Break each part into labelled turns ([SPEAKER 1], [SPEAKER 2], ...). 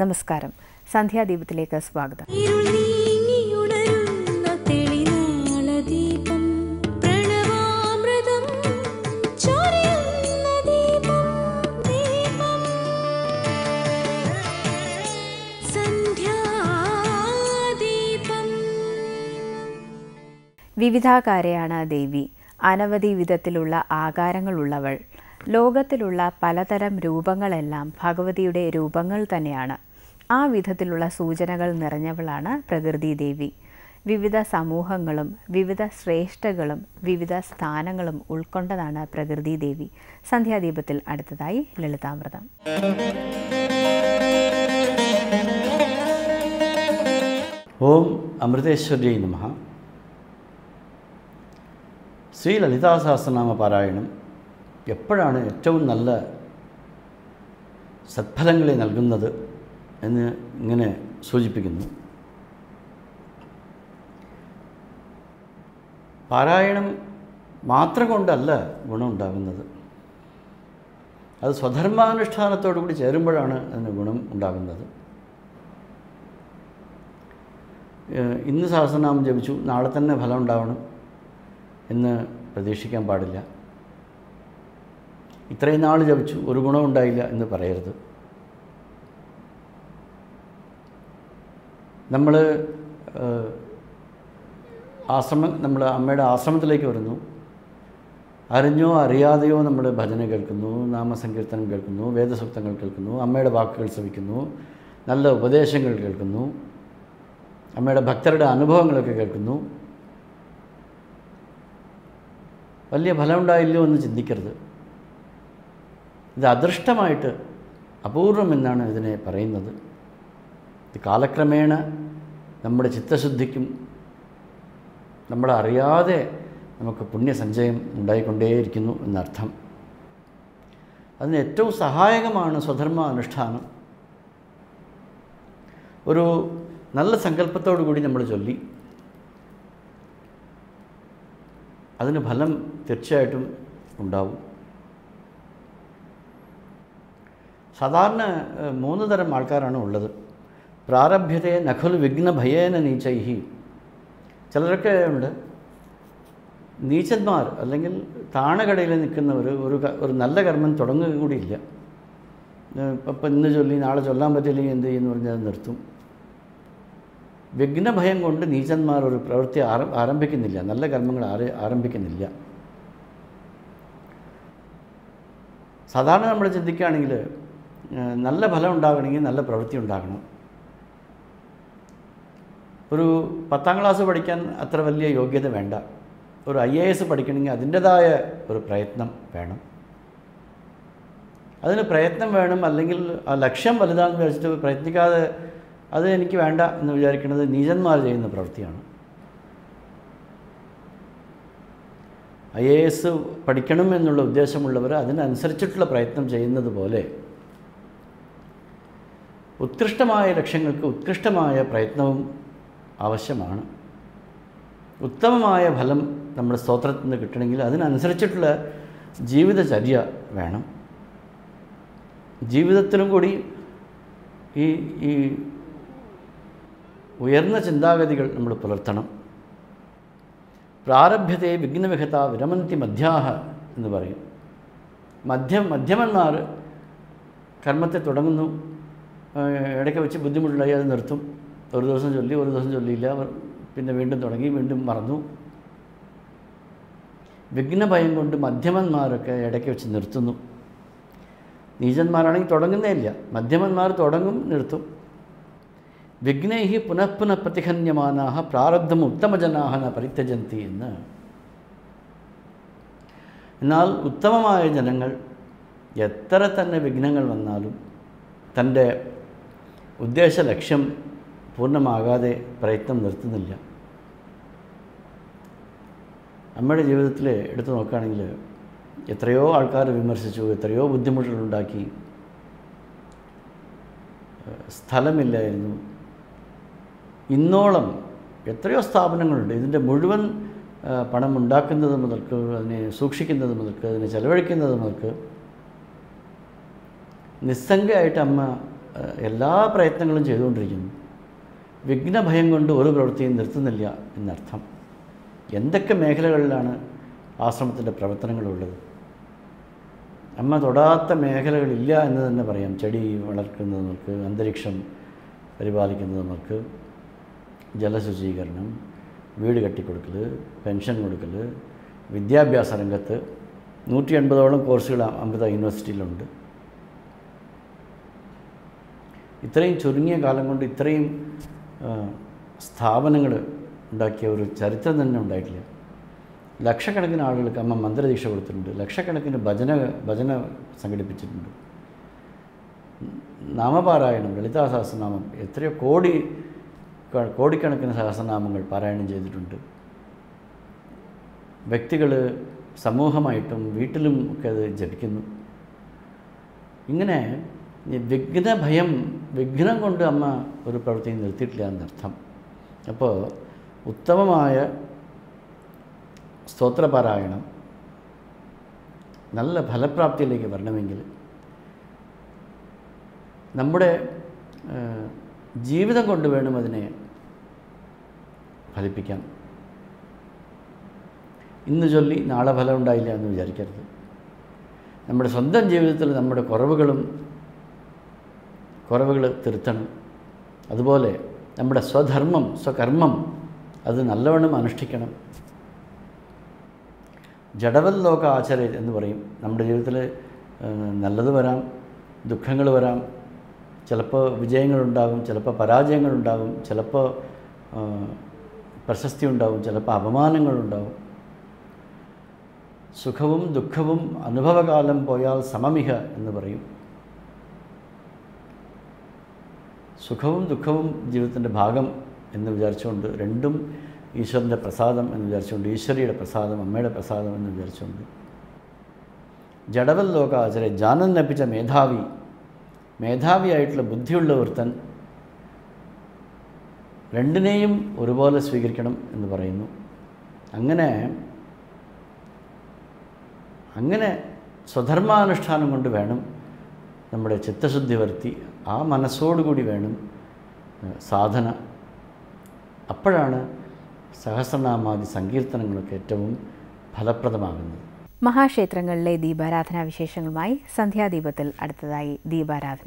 [SPEAKER 1] നമസ്കാരം സന്ധ്യാദീപത്തിലേക്ക് സ്വാഗതം
[SPEAKER 2] ഇരുൾ നീങ്ങിയുണരുന്ന തെളിനാളദീപം പ്രണവാമൃതം ചൊരിയുന്ന ദീപം ദീപം സന്ധ്യാദീപം
[SPEAKER 1] വിവിധാകാരയാണ് ദേവി അനവധി വിധത്തിലുള്ള ആകാരങ്ങളുള്ളവൾ ലോകത്തിലുള്ള പലതരം രൂപങ്ങളെല്ലാം ഭഗവതിയുടെ രൂപങ്ങൾ തന്നെയാണ് ആ വിധത്തിലുള്ള സൂചനകൾ നിറഞ്ഞവളാണ് പ്രകൃതി ദേവി വിവിധ സമൂഹങ്ങളും വിവിധ ശ്രേഷ്ഠകളും വിവിധ സ്ഥാനങ്ങളും ഉൾക്കൊണ്ടതാണ് പ്രകൃതി ദേവി സന്ധ്യാദീപത്തിൽ അടുത്തതായി ലളിതാമൃതം
[SPEAKER 3] ഓം അമൃതേശ്വര്യ നമ ശ്രീ ലളിതാ സഹസ്രനാമ പാരായണം എപ്പോഴാണ് ഏറ്റവും നല്ല സത്ഫലങ്ങളെ നൽകുന്നത് എന്ന് ഇങ്ങനെ സൂചിപ്പിക്കുന്നു പാരായണം മാത്രം കൊണ്ടല്ല ഗുണമുണ്ടാകുന്നത് അത് സ്വധർമാനുഷ്ഠാനത്തോടു കൂടി ചേരുമ്പോഴാണ് അതിന് ഗുണം ഉണ്ടാകുന്നത് ഏഹ് ഇന്ന് സഹസ്രനാമം ജപിച്ചു നാളെ തന്നെ ഫലം ഉണ്ടാവണം എന്ന് പ്രതീക്ഷിക്കാൻ പാടില്ല ഇത്രയും നാൾ ജപിച്ചു ഒരു ഗുണം ഉണ്ടായില്ല എന്ന് പറയരുത് നമ്മൾ ആശ്രമം നമ്മൾ അമ്മയുടെ ആശ്രമത്തിലേക്ക് വരുന്നു അറിഞ്ഞോ അറിയാതെയോ നമ്മൾ ഭജന കേൾക്കുന്നു നാമസങ്കീർത്തനം കേൾക്കുന്നു വേദസൂക്തങ്ങൾ കേൾക്കുന്നു അമ്മയുടെ വാക്കുകൾ ശ്രവിക്കുന്നു നല്ല ഉപദേശങ്ങൾ കേൾക്കുന്നു അമ്മയുടെ ഭക്തരുടെ അനുഭവങ്ങളൊക്കെ കേൾക്കുന്നു വലിയ ഫലമുണ്ടായില്ലോ എന്ന് ചിന്തിക്കരുത് ഇത് അദൃഷ്ടമായിട്ട് അപൂർവം എന്നാണ് ഇതിനെ പറയുന്നത് ഇത് കാലക്രമേണ നമ്മുടെ ചിത്തശുദ്ധിക്കും നമ്മളെ അറിയാതെ നമുക്ക് പുണ്യസഞ്ചയം ഉണ്ടായിക്കൊണ്ടേയിരിക്കുന്നു എന്നർത്ഥം അതിന് ഏറ്റവും സഹായകമാണ് സ്വധർമ്മ അനുഷ്ഠാനം ഒരു നല്ല സങ്കല്പത്തോടു കൂടി നമ്മൾ ചൊല്ലി അതിന് ഫലം തീർച്ചയായിട്ടും ഉണ്ടാവും സാധാരണ ഏഹ്, മൂന്ന് തരം ആൾക്കാരാണ് ഉള്ളത് പ്രാരഭ്യതയെ നഖുൽ വിഘ്നഭയേന നീച്ചൈഹി ചിലരൊക്കെ ഉണ്ട് നീച്ചന്മാർ അല്ലെങ്കിൽ താണകടയിൽ നിൽക്കുന്നവർ ഒരു ക- ഒരു നല്ല കർമ്മം തുടങ്ങുക കൂടിയില്ല ഇപ്പം ഇന്ന് ചൊല്ലി നാളെ ചൊല്ലാൻ പറ്റില്ലെങ്കിൽ എന്ത് ചെയ്യുമെന്ന് പറഞ്ഞാൽ അത് നിർത്തും വിഘ്നഭയം കൊണ്ട് നീചന്മാർ ഒരു പ്രവൃത്തി ആര ആരംഭിക്കുന്നില്ല നല്ല കർമ്മങ്ങൾ ആര ആരംഭിക്കുന്നില്ല സാധാരണ നമ്മൾ ചിന്തിക്കുകയാണെങ്കിൽ ഏഹ്, നല്ല ഫലം ഉണ്ടാകണമെങ്കിൽ നല്ല പ്രവൃത്തി ഉണ്ടാകണം ഒരു പത്താം ക്ലാസ് പഠിക്കാൻ അത്ര വലിയ യോഗ്യത വേണ്ട ഒരു ഐ എ എസ് പഠിക്കണമെങ്കിൽ അതിൻ്റെതായ ഒരു പ്രയത്നം വേണം അതിന് പ്രയത്നം വേണം അല്ലെങ്കിൽ ആ ലക്ഷ്യം വലുതാണെന്ന് വിചാരിച്ചിട്ട് പ്രയത്നിക്കാതെ അത് എനിക്ക് വേണ്ട എന്ന് വിചാരിക്കുന്നത് നീചന്മാർ ചെയ്യുന്ന പ്രവൃത്തിയാണ് ഐ എ എസ് പഠിക്കണം എന്നുള്ള ഉദ്ദേശമുള്ളവർ അതിനനുസരിച്ചിട്ടുള്ള പ്രയത്നം ചെയ്യുന്നത് പോലെ ഉത്കൃഷ്ടമായ ലക്ഷ്യങ്ങൾക്ക് ഉത്കൃഷ്ടമായ പ്രയത്നവും ആവശ്യമാണ് ഉത്തമമായ ഫലം നമ്മുടെ സ്തോത്രത്തിൽ നിന്ന് കിട്ടണമെങ്കിൽ അതിനനുസരിച്ചിട്ടുള്ള ജീവിതചര്യ വേണം ജീവിതത്തിലും കൂടി ഈ ഈ ഉയർന്ന ചിന്താഗതികൾ നമ്മൾ പുലർത്തണം പ്രാരഭ്യതയെ വിഘ്നവിഹത വിരമന്തി മധ്യാഹ എന്ന് പറയും മധ്യം മധ്യമന്മാർ കർമ്മത്തെ തുടങ്ങുന്നു ഏഹ് ഇടയ്ക്ക് വെച്ച് ബുദ്ധിമുട്ടുണ്ടായി അത് നിർത്തും ഒരു ദിവസം ചൊല്ലി ഒരു ദിവസം ചൊല്ലിയില്ല അവർ പിന്നെ വീണ്ടും തുടങ്ങി വീണ്ടും മറന്നു വിഘ്നഭയം കൊണ്ട് മധ്യമന്മാരൊക്കെ ഇടയ്ക്ക് വെച്ച് നിർത്തുന്നു നീചന്മാരാണെങ്കിൽ തുടങ്ങുന്നേ ഇല്ല മധ്യമന്മാർ തുടങ്ങും നിർത്തും വിഘ്നൈഹി പുനഃപുനഃ പ്രതിഹന്യമാനാഹ പ്രാരബ്ധം ഉത്തമജനാഹ ന പരിത്യജന്തി എന്ന് എന്നാൽ ഉത്തമമായ ജനങ്ങൾ എത്ര തന്നെ വിഘ്നങ്ങൾ വന്നാലും തൻ്റെ ഉദ്ദേശ ലക്ഷ്യം പൂർണ്ണമാകാതെ പ്രയത്നം നിർത്തുന്നില്ല നമ്മുടെ ജീവിതത്തിൽ എടുത്തു നോക്കുകയാണെങ്കിൽ എത്രയോ ആൾക്കാർ വിമർശിച്ചു എത്രയോ ബുദ്ധിമുട്ടുകളുണ്ടാക്കി ഏഹ് സ്ഥലമില്ലായിരുന്നു ഇന്നോളം എത്രയോ സ്ഥാപനങ്ങളുണ്ട് ഇതിൻ്റെ മുഴുവൻ ആ, പണം ഉണ്ടാക്കുന്നത് മുതൽക്ക് അതിനെ സൂക്ഷിക്കുന്നത് മുതൽക്ക് അതിനെ ചെലവഴിക്കുന്നത് മുതൽക്ക് നിസ്സംഗമായിട്ട് അമ്മ ഏഹ്, എല്ലാ പ്രയത്നങ്ങളും ചെയ്തുകൊണ്ടിരിക്കുന്നു വിഘ്നഭയം കൊണ്ട് ഒരു പ്രവൃത്തിയും നിർത്തുന്നില്ല എന്നർത്ഥം എന്തൊക്കെ മേഖലകളിലാണ് ആശ്രമത്തിൻ്റെ പ്രവർത്തനങ്ങളുള്ളത് അമ്മ തൊടാത്ത മേഖലകളില്ല എന്ന് തന്നെ പറയാം ചെടി വളർക്കുന്നത് നമുക്ക് അന്തരീക്ഷം പരിപാലിക്കുന്നത് നമുക്ക് ജലശുചീകരണം വീട് കെട്ടിക്കൊടുക്കൽ പെൻഷൻ കൊടുക്കൽ വിദ്യാഭ്യാസ രംഗത്ത് നൂറ്റി എൺപതോളം കോഴ്സുകൾ അമൃത യൂണിവേഴ്സിറ്റിയിലുണ്ട് ഇത്രയും ചുരുങ്ങിയ കാലം കൊണ്ട് ഇത്രയും സ്ഥാപനങ്ങൾ ഉണ്ടാക്കിയ ഒരു ചരിത്രം തന്നെ ഉണ്ടായിട്ടില്ല ലക്ഷക്കണക്കിന് ആളുകൾക്ക് അമ്മ മന്ത്രദീക്ഷ കൊടുത്തിട്ടുണ്ട് ലക്ഷക്കണക്കിന് ഭജന ഭജന സംഘടിപ്പിച്ചിട്ടുണ്ട് നാമപാരായണം ലളിതാ സഹസ്രനാമം എത്രയോ കോടി ക- കോടിക്കണക്കിന് സഹസ്രനാമങ്ങൾ പാരായണം ചെയ്തിട്ടുണ്ട് വ്യക്തികൾ സമൂഹമായിട്ടും വീട്ടിലും ഒക്കെ അത് ജപിക്കുന്നു ഇങ്ങനെ ഈ വിഘ്ന ഭയം വിഘ്നം കൊണ്ട് അമ്മ ഒരു പ്രവൃത്തി നിർത്തിയിട്ടില്ല എന്നർത്ഥം അപ്പോൾ ഉത്തമമായ സ്തോത്രപാരായണം നല്ല ഫലപ്രാപ്തിയിലേക്ക് വരണമെങ്കിൽ നമ്മുടെ ആ, ജീവിതം കൊണ്ട് വേണം അതിനെ ഫലിപ്പിക്കാൻ ഇന്ന് ചൊല്ലി നാളെ ഫലം ഉണ്ടായില്ല എന്ന് വിചാരിക്കരുത് നമ്മുടെ സ്വന്തം ജീവിതത്തിൽ നമ്മുടെ കുറവുകളും കുറവുകൾ തിരുത്തണം അതുപോലെ നമ്മുടെ സ്വധർമ്മം സ്വകർമ്മം അത് നല്ലവണ്ണം അനുഷ്ഠിക്കണം ജഡവൽ ലോക ആചര എന്ന് പറയും നമ്മുടെ ജീവിതത്തിൽ നല്ലത് വരാം ദുഃഖങ്ങൾ വരാം ചിലപ്പോൾ വിജയങ്ങളുണ്ടാകും ചിലപ്പോൾ പരാജയങ്ങളുണ്ടാകും ചിലപ്പോൾ ആ, പ്രശസ്തി ഉണ്ടാകും ചിലപ്പോൾ അപമാനങ്ങളുണ്ടാകും സുഖവും ദുഃഖവും അനുഭവകാലം പോയാൽ സമമിഹ എന്ന് പറയും സുഖവും ദുഃഖവും ജീവിതത്തിൻ്റെ ഭാഗം എന്ന് വിചാരിച്ചുകൊണ്ട് രണ്ടും ഈശ്വരൻ്റെ പ്രസാദം എന്ന് വിചാരിച്ചുകൊണ്ട് ഈശ്വരിയുടെ പ്രസാദം അമ്മയുടെ പ്രസാദം എന്ന് വിചാരിച്ചുകൊണ്ട് ജഡവൽ ലോകാചര ജാനൻ ലഭിച്ച മേധാവി മേധാവിയായിട്ടുള്ള ബുദ്ധിയുള്ള ഒരുത്തൻ രണ്ടിനെയും ഒരുപോലെ സ്വീകരിക്കണം എന്ന് പറയുന്നു അങ്ങനെ അങ്ങനെ സ്വധർമാനുഷ്ഠാനം കൊണ്ട് വേണം നമ്മുടെ ചിത്തശുദ്ധി വരുത്തി ആ മനസ്സോടുകൂടി വേണം ഏഹ്, സാധന അപ്പോഴാണ് സഹസ്രനാമാദി സങ്കീർത്തനങ്ങളൊക്കെ ഏറ്റവും ഫലപ്രദമാകുന്നത്
[SPEAKER 1] മഹാക്ഷേത്രങ്ങളിലെ ദീപാരാധനാ വിശേഷങ്ങളുമായി സന്ധ്യാദീപത്തിൽ അടുത്തതായി ദീപാരാധന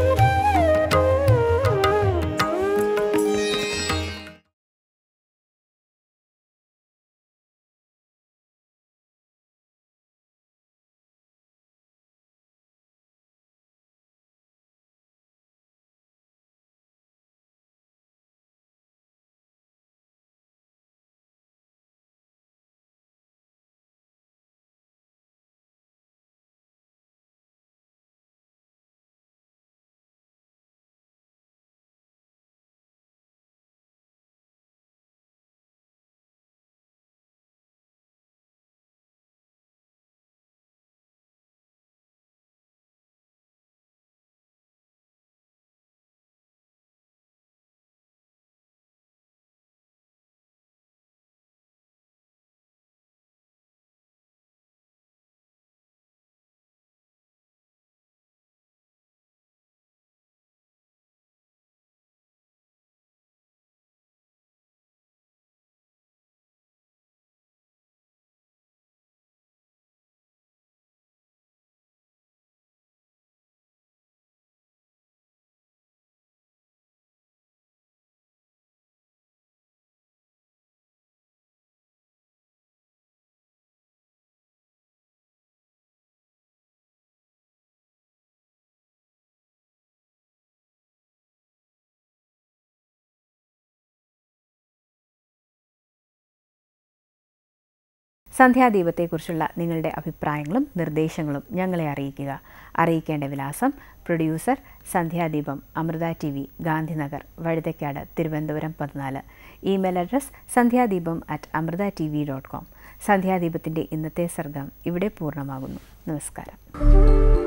[SPEAKER 1] സന്ധ്യാദീപത്തെക്കുറിച്ചുള്ള നിങ്ങളുടെ അഭിപ്രായങ്ങളും നിർദ്ദേശങ്ങളും ഞങ്ങളെ അറിയിക്കുക അറിയിക്കേണ്ട വിലാസം producer Sandhyadeepam Amrita T V Gandhinagar Vazhuthacaud Thiruvananthapuram പതിനാല് email address Sandhyadeepam at Amrita T V dot com സന്ധ്യാദീപത്തിൻ്റെ ഇന്നത്തെ സർഗം ഇവിടെ പൂർണ്ണമാകുന്നു നമസ്കാരം